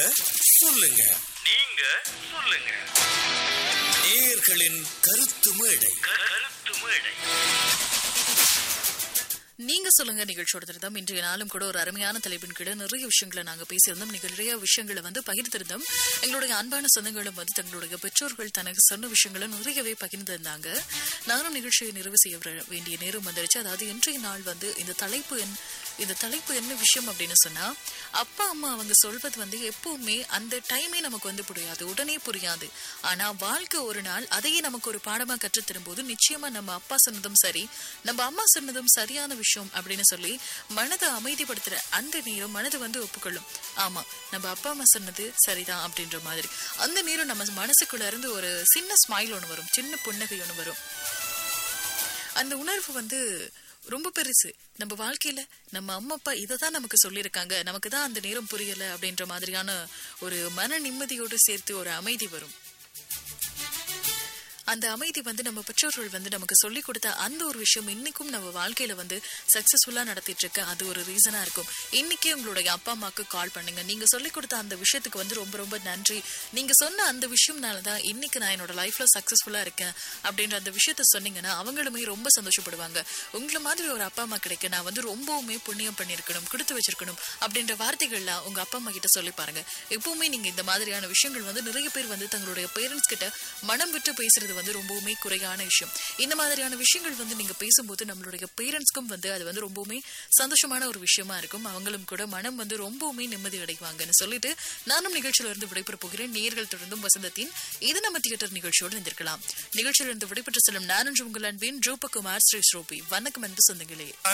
சொல்லுங்க நீங்க சொல்லுங்க நேயர்களின் கருத்து மேடை கருத்து மேடை நீங்க சொல்லுங்க நிகழ்ச்சியோட திருந்தம் இன்றைய நாளும் கூட ஒரு அருமையான தலைப்பின் கீழ நிறைய விஷயங்களை நாங்க பேசியிருந்தோம் நீங்க நிறைய விஷயங்களை வந்து பகிர்ந்திருந்தோம் எங்களுடைய அன்பான சொந்தங்களும் வந்து தங்களுடைய பெற்றோர்கள் தனக்கு சொன்ன விஷயங்களை நிறையவே பகிர்ந்திருந்தாங்க நானும் நிகழ்ச்சியை நிறைவு செய்ய வர- வேண்டிய நேரம் வந்துருச்சு அதாவது இன்றைய நாள் வந்து இந்த தலைப்பு என் இந்த தலைப்பு என்ன விஷயம் அப்படின்னு சொன்னா அப்பா அம்மா அவங்க சொல்வது வந்து எப்பவுமே அந்த டைமே நமக்கு வந்து புரியாது உடனே புரியாது ஆனா வாழ்க்கை ஒரு நாள் அதையே நமக்கு ஒரு பாடமா கற்றுத் தரும்போது நிச்சயமா நம்ம அப்பா சொன்னதும் சரி நம்ம அம்மா சொன்னதும் சரியான விஷயம் அப்படின்னு சொல்லி மனதை அமைதிப்படுத்துற அந்த நேரம் மனது வந்து ஒப்புக்கொள்ளும் ஆமா நம்ம அப்பா அம்மா சொன்னது சரிதான் அப்படின்ற மாதிரி அந்த நேரம் நம்ம மனசுக்குள்ள இருந்து ஒரு சின்ன ஸ்மைல் ஒன்று வரும் சின்ன புன்னகை ஒன்று வரும் அந்த உணர்வு வந்து ரொம்ப பெருசு நம்ம வாழ்க்கையில நம்ம அம்மா அப்பா இதை தான் நமக்கு சொல்லியிருக்காங்க நமக்கு தான் அந்த நேரம் புரியல அப்படின்ற மாதிரியான ஒரு மன நிம்மதியோடு சேர்த்து ஒரு அமைதி வரும் அந்த அமைதி வந்து நம்ம பெற்றோர்கள் வந்து நமக்கு சொல்லி கொடுத்த அந்த ஒரு விஷயம் இன்னைக்கும் நம்ம வாழ்க்கையில வந்து சக்சஸ்ஃபுல்லா நடத்திட்டு இருக்க அது ஒரு ரீசனா இருக்கும் இன்னைக்கே உங்களுடைய அப்பா அம்மாக்கு கால் பண்ணுங்க நீங்க சொல்லி கொடுத்த அந்த விஷயத்துக்கு வந்து ரொம்ப ரொம்ப நன்றி நீங்க சொன்ன அந்த விஷயம்னால தான் இன்னைக்கு நான் என்னோட லைஃப்ல சக்சஸ்ஃபுல்லா இருக்கேன் அப்படின்ற அந்த விஷயத்த சொன்னீங்கன்னா அவங்களுமே ரொம்ப சந்தோஷப்படுவாங்க உங்களை மாதிரி ஒரு அப்பா அம்மா கிடைக்க நான் வந்து ரொம்பவுமே புண்ணியம் பண்ணியிருக்கணும் கொடுத்து வச்சிருக்கணும் அப்படின்ற வார்த்தைகள்லாம் உங்க அப்பா அம்மா கிட்ட சொல்லி பாருங்க எப்பவுமே நீங்க இந்த மாதிரியான விஷயங்கள் வந்து நிறைய பேர் வந்து தங்களுடைய பேரண்ட்ஸ் கிட்ட மனம் விட்டு பேசுறது வந்து ரொம்பவுமே குறையான விஷயம் இந்த மாதிரியான விஷயங்கள் வந்து நீங்க பேசும்போது நம்மளுடைய பேரண்ட்ஸ்க்கும் வந்து அது வந்து ரொம்பவுமே சந்தோஷமான ஒரு விஷயமா இருக்கும் அவங்களும் கூட மனம் வந்து ரொம்பவுமே நிம்மதி அடைவாங்கன்னு சொல்லிட்டு நானும் நிகழ்ச்சியில இருந்து விடைபெற போகிறேன் நேர்கள் தொடர்ந்தும் வசந்தத்தின் இது நம்ம தியேட்டர் நிகழ்ச்சியோடு இருந்திருக்கலாம் நிகழ்ச்சியிலிருந்து விடைபெற்று செல்லும் நான் என்று உங்கள் அன்பின் ரூபகுமார் ஸ்ரீ ஸ்ரோபி வணக்கம் அன்பு சொந்தங்களே